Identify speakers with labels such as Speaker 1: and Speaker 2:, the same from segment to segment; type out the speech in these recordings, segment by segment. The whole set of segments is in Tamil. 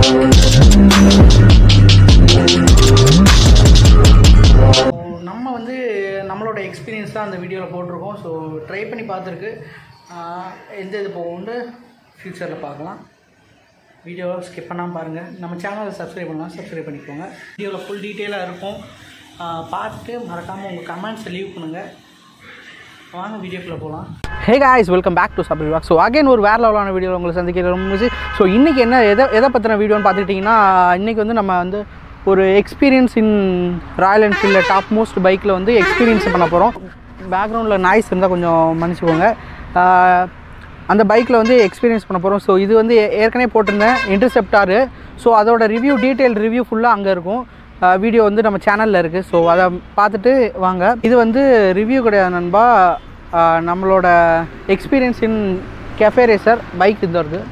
Speaker 1: நம்ம வந்து நம்மளோட எக்ஸ்பீரியன்ஸ் தான் அந்த வீடியோவில் போட்டிருக்கோம் ஸோ ட்ரை பண்ணி பார்த்துருக்கு ஆஹ் எந்த இது போகும்னு ஃப்யூச்சரில் பார்க்கலாம் வீடியோவை ஸ்கிப் பண்ணாமல் பாருங்கள் நம்ம சேனலை சப்ஸ்கிரைப் பண்ணலாம் சப்ஸ்கிரைப் பண்ணிக்கோங்க வீடியோவில் ஃபுல் டீட்டெயிலாக இருக்கும் ஆஹ் பார்த்துட்டு மறக்காமல் உங்கள் கமெண்ட்ஸை லீவ் பண்ணுங்கள் வாங்க வீடியோக்குள்ளே போகலாம்
Speaker 2: hey guys welcome back to Sabari walk so again ஒரு வேறு லெவலான வீடியோ உங்களை சந்திக்கிற ரொம்ப ஸோ இன்றைக்கி என்ன எதை எதை பற்றின வீடியோன்னு பார்த்துக்கிட்டிங்கன்னா இன்றைக்கி வந்து நம்ம வந்து ஒரு எக்ஸ்பீரியன்ஸ் இன் ராயல் என்ஃபீல்டில் டாப் மோஸ்ட் பைக்கில் வந்து எக்ஸ்பீரியன்ஸ் பண்ண போகிறோம் பேக்ரவுண்டில் நாய்ஸ் இருந்தால் கொஞ்சம் மன்னிச்சுக்கோங்க ஆஹ் அந்த பைக்கில் வந்து எக்ஸ்பீரியன்ஸ் பண்ண போகிறோம் ஸோ இது வந்து ஏ- ஏற்கனவே போட்டிருந்தேன் இன்டர்செப்டாரு ஸோ அதோட ரிவ்யூ டீட்டெயில் ரிவ்யூ ஃபுல்லாக அங்கே இருக்கும் வீடியோ வந்து நம்ம சேனலில் இருக்குது ஸோ அதை பார்த்துட்டு வாங்க இது வந்து ரிவ்யூ கிடையாது நண்பா ஆஹ் நம்மளோட experience in cafe racer bike இது வருது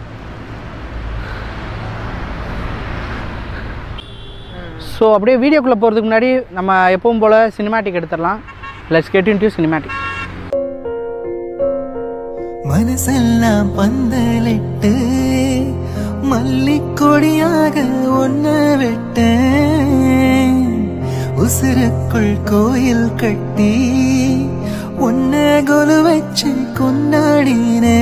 Speaker 2: ஸோ அப்படியே வீடியோக்குள்ளே போகிறதுக்கு முன்னாடி நம்ம எப்பவும் போல் சினிமேட்டிக் எடுத்துடலாம் let's get in to cinematic
Speaker 3: மனசெல்லாம் பந்தலிட்டு மல்லிக்கொடியாக ஒன்ன விட்ட உசுருக்குள் கோயில் கட்டி உன்ன கொலு வச்சு கொண்டாடினே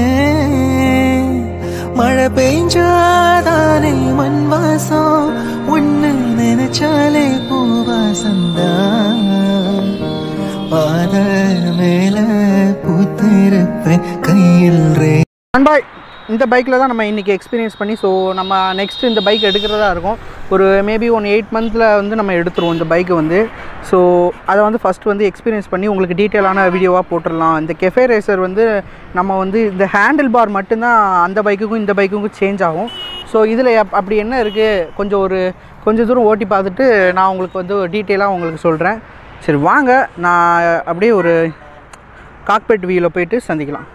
Speaker 3: மழை பெய்ஞ்சாதானே மண் வாசம் ஒன்னு நினைச்சாலே பூவாசந்தான் பாத மேல பூத்திருப்பேன் கையில் ரே
Speaker 2: நண்பா இந்த பைக்கில் தான் நம்ம இன்றைக்கி எக்ஸ்பீரியன்ஸ் பண்ணி ஸோ நம்ம நெக்ஸ்ட் இந்த பைக் எடுக்கிறதா இருக்கும் ஒரு மேபி ஒன் எயிட் மந்தில் வந்து நம்ம எடுத்துருவோம் இந்த பைக்கை வந்து ஸோ அதை வந்து ஃபஸ்ட்டு வந்து எக்ஸ்பீரியன்ஸ் பண்ணி உங்களுக்கு டீட்டெயிலான வீடியோவாக போட்டுடலாம் இந்த கெஃபே ரேசர் வந்து நம்ம வந்து இந்த ஹேண்டில் பார் மட்டும்தான் அந்த பைக்குக்கும் இந்த பைக்குக்கும் சேஞ்ச் ஆகும் ஸோ இதில் அப்படி என்ன இருக்குது கொஞ்சம் ஒரு கொஞ்சம் தூரம் ஓட்டி பார்த்துட்டு நான் உங்களுக்கு வந்து டீட்டெயிலாக உங்களுக்கு சொல்கிறேன் சரி வாங்க நான் அப்படியே ஒரு காக்பெட் வியூவில் போயிட்டு சந்திக்கலாம்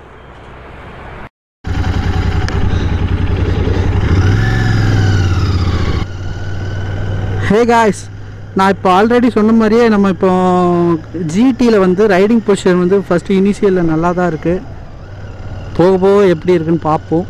Speaker 2: ஹே காய்ஸ் நான் இப்போ ஆல்ரெடி சொன்ன மாதிரியே நம்ம இப்போ ஜிடியில் வந்து ரைடிங் பொசிஷன் வந்து ஃபஸ்ட்டு இனிஷியலில் நல்லா தான் இருக்குது போக போக எப்படி இருக்குன்னு பார்ப்போம்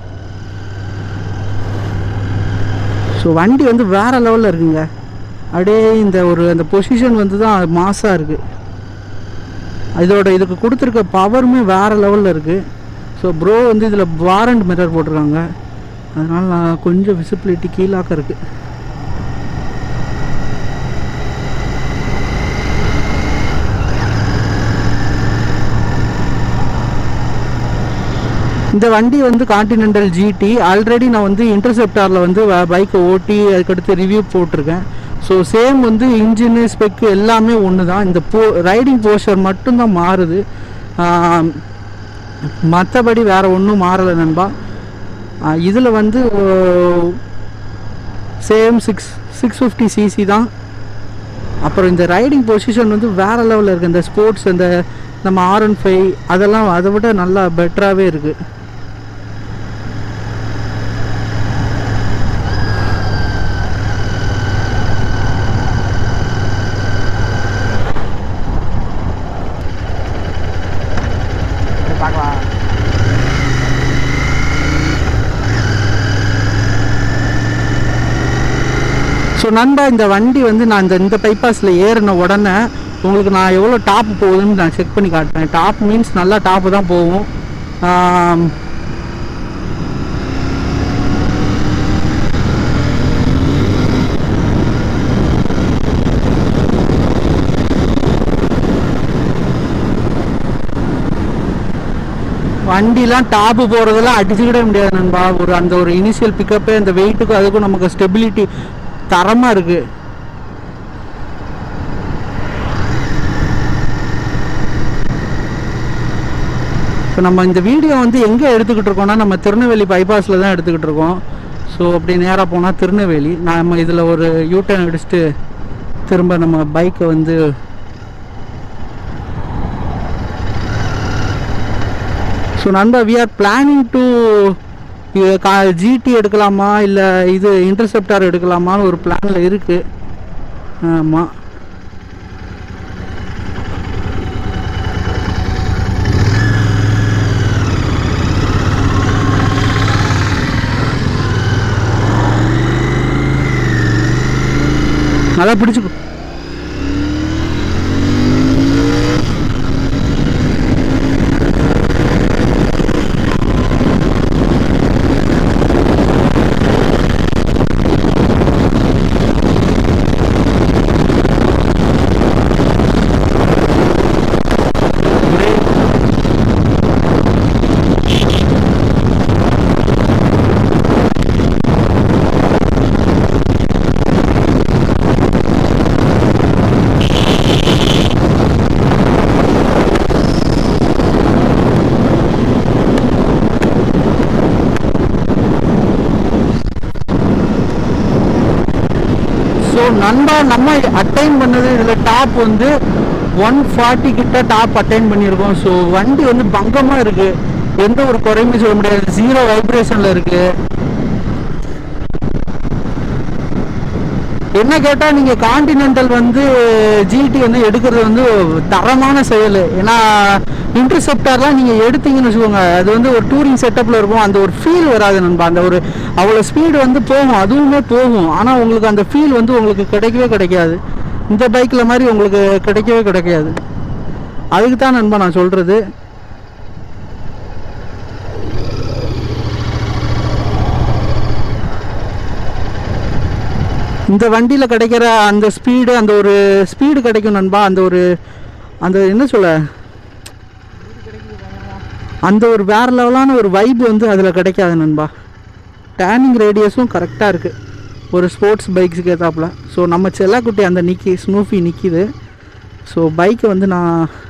Speaker 2: ஸோ வண்டி வந்து வேறு லெவலில் இருக்குங்க அப்படியே இந்த ஒரு அந்த பொசிஷன் வந்து தான் மாசாக இருக்குது இதோட இதுக்கு கொடுத்துருக்க பவருமே வேறு லெவலில் இருக்குது ஸோ ப்ரோ வந்து இதில் வாரண்ட் மிரர் போட்டிருக்காங்க அதனால் நான் கொஞ்சம் விசிபிலிட்டி கீழாக்க இருக்குது இந்த வண்டி வந்து கான்டினென்டல் ஜிடி ஆல்ரெடி நான் வந்து இன்டர்செப்டாரில் வந்து பைக்கை ஓட்டி அதுக்கடுத்து ரிவ்யூ போட்டிருக்கேன் ஸோ சேம் வந்து இன்ஜினு ஸ்பெக்கு எல்லாமே ஒன்று தான் இந்த போ ரைடிங் போஸ்டர் மட்டும்தான் மாறுது மற்றபடி வேறு ஒன்றும் மாறலை நண்பா இதில் வந்து same six six fifty CC தான் அப்புறம் இந்த ரைடிங் பொசிஷன் வந்து வேறு லெவலில் இருக்குது இந்த ஸ்போர்ட்ஸ் இந்த நம்ம ஆர் ஒன் ஃபைவ் அதெல்லாம் அதை விட நல்லா பெட்டராகவே இருக்குது பார்க்கலாம் ஸோ நண்பா இந்த வண்டி வந்து நான் இந்த இந்த பைபாஸில் ஏறின உடனே உங்களுக்கு நான் எவ்வளோ டாப் போகுதுன்னு நான் செக் பண்ணி காட்டுறேன் டாப் மீன்ஸ் நல்லா டாப்பு தான் போகும் ஆம், வண்டிலாம் டாப்பு போகிறதெல்லாம் அடிச்சுக்கிட முடியாது நண்பா ஒரு அந்த ஒரு இனிஷியல் பிக்கப்பே அந்த வெயிட்டுக்கும் அதுக்கும் நமக்கு ஸ்டெபிலிட்டி தரமாக இருக்குது இப்போ நம்ம இந்த வீடியோ வந்து எங்கே எடுத்துக்கிட்டு இருக்கோம்னா நம்ம திருநெல்வேலி பைபாஸில் தான் எடுத்துக்கிட்டு இருக்கோம் ஸோ அப்படி நேராக போனால் திருநெல்வேலி நம்ம இதில் ஒரு யூட்டர்ன் அடிச்சுட்டு திரும்ப நம்ம பைக்கை வந்து ஸோ நண்பா we are planning to GT எடுக்கலாமா இல்லை இது இன்டர்செப்டார் எடுக்கலாமான்னு ஒரு பிளானில் இருக்குது ஆமாம் அதான் பிடிச்சிக்கோ ஸோ நண்பா நம்ம அட்டைன் பண்ணது இதில் டாப் வந்து ஒன் ஃபார்ட்டி கிட்ட டாப் அட்டைன் பண்ணியிருக்கோம் ஸோ வண்டி வந்து பங்கமாக இருக்குது எந்த ஒரு குறையுமே சொல்ல முடியாது ஜீரோ வைப்ரேஷனில் இருக்குது என்ன கேட்டால் நீங்கள் காண்டினென்டல் வந்து ஜிடி வந்து எடுக்கிறது வந்து தரமான செயல் ஏன்னா இன்டர்செப்டர்லாம் நீங்கள் எடுத்தீங்கன்னு வச்சுக்கோங்க அது வந்து ஒரு டூரிங் செட்டப்பில் இருக்கும் அந்த ஒரு ஃபீல் வராது நண்பா அந்த ஒரு அவ்வளோ ஸ்பீடு வந்து போகும் அதுவுமே போகும் ஆனால் உங்களுக்கு அந்த ஃபீல் வந்து உங்களுக்கு கிடைக்கவே கிடைக்காது இந்த பைக்கில் மாதிரி உங்களுக்கு கிடைக்கவே கிடைக்காது அதுக்கு தான் நண்பா நான் சொல்கிறது இந்த வண்டியில் கிடைக்கிற அந்த ஸ்பீடு அந்த ஒரு ஸ்பீடு கிடைக்கும் நண்பா அந்த ஒரு அந்த என்ன சொல்ல அந்த ஒரு வேற லெவலான ஒரு வைப் வந்து அதில் கிடைக்காது நண்பா டேனிங் ரேடியஸும் கரெக்டாக இருக்குது ஒரு ஸ்போர்ட்ஸ் பைக்ஸுக்கு ஏற்றாப்புல ஸோ நம்ம செல்லாக்குட்டி அந்த நிக்கி ஸ்னூஃபி நிற்கிது ஸோ பைக்கை வந்து நான்